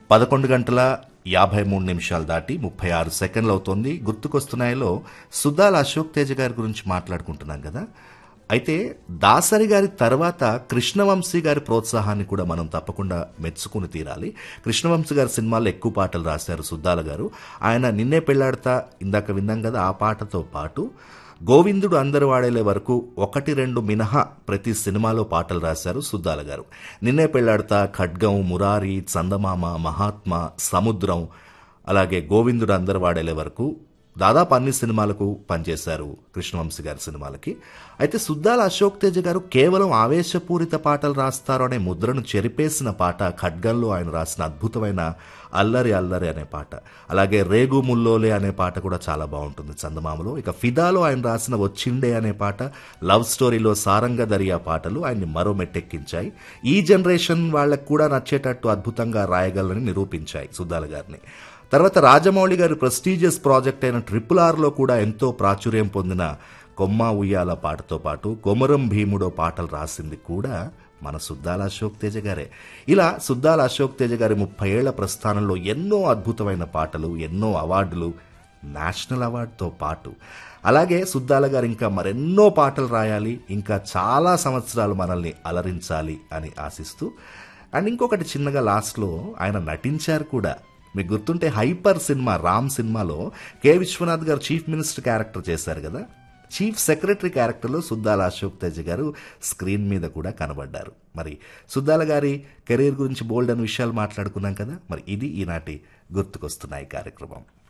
పదకొండు గంటల యాభై మూడు నిమిషాలు దాటి ముప్పై ఆరు సెకండ్లు అవుతోంది గుర్తుకొస్తున్నాయిలో సుద్దాల అశోక్ తేజ గారి గురించి మాట్లాడుకుంటున్నాం కదా అయితే దాసరి గారి తర్వాత కృష్ణవంశీ గారి ప్రోత్సాహాన్ని కూడా మనం తప్పకుండా మెచ్చుకుని తీరాలి కృష్ణవంశీ గారి సినిమాల్లో ఎక్కువ పాటలు రాశారు సుద్దాల గారు ఆయన నిన్నే పెళ్లాడతా ఇందాక విన్నాం కదా ఆ పాటతో పాటు గోవిందుడు అందరు వాడేలే వరకు ఒకటి రెండు మినహా ప్రతి సినిమాలో పాటలు రాశారు సుద్దాల గారు నిన్నే పెళ్లాడతా ఖడ్గం మురారి చందమామ మహాత్మ సముద్రం అలాగే గోవిందుడు అందరు వాడేలే వరకు దాదాపు అన్ని సినిమాలకు పనిచేశారు కృష్ణవంశీ గారి సినిమాలకి అయితే సుద్దాల అశోక్ తేజ గారు కేవలం ఆవేశపూరిత పాటలు రాస్తారు అనే ముద్రను చెరిపేసిన పాట ఖడ్గంలో ఆయన రాసిన అద్భుతమైన అల్లరి అల్లరి అనే పాట అలాగే రేగు ముల్లోలే అనే పాట కూడా చాలా బాగుంటుంది చందమామలో ఇక ఫిదాలో ఆయన రాసిన వచ్చిండే అనే పాట లవ్ స్టోరీలో సారంగ దరియా పాటలు ఆయన్ని మరో మెట్టెక్కించాయి ఈ జనరేషన్ వాళ్ళకు కూడా నచ్చేటట్టు అద్భుతంగా రాయగలని నిరూపించాయి సుద్దాల గారిని తర్వాత రాజమౌళి గారి ప్రెస్టీజియస్ ప్రాజెక్ట్ అయిన ట్రిపుల్ ఆర్లో కూడా ఎంతో ప్రాచుర్యం పొందిన కొమ్మ ఉయ్యాల పాటతో పాటు కొమరం భీముడో పాటలు రాసింది కూడా మన సుద్దాల అశోక్ తేజ గారే ఇలా సుద్దాల అశోక్ తేజ గారి ముప్పై ఏళ్ల ప్రస్థానంలో ఎన్నో అద్భుతమైన పాటలు ఎన్నో అవార్డులు నేషనల్ అవార్డుతో పాటు అలాగే సుద్దాల గారు ఇంకా మరెన్నో పాటలు రాయాలి ఇంకా చాలా సంవత్సరాలు మనల్ని అలరించాలి అని ఆశిస్తూ అండ్ ఇంకొకటి చిన్నగా లాస్ట్లో ఆయన నటించారు కూడా మీకు గుర్తుంటే హైపర్ సినిమా రామ్ సినిమాలో కె విశ్వనాథ్ గారు చీఫ్ మినిస్టర్ క్యారెక్టర్ చేశారు కదా చీఫ్ సెక్రటరీ క్యారెక్టర్లో సుద్దాల అశోక్ తేజ గారు స్క్రీన్ మీద కూడా కనబడ్డారు మరి సుద్దాల గారి కెరీర్ గురించి బోల్డ్ అని విషయాలు మాట్లాడుకున్నాం కదా మరి ఇది ఈనాటి గుర్తుకొస్తున్నాయి కార్యక్రమం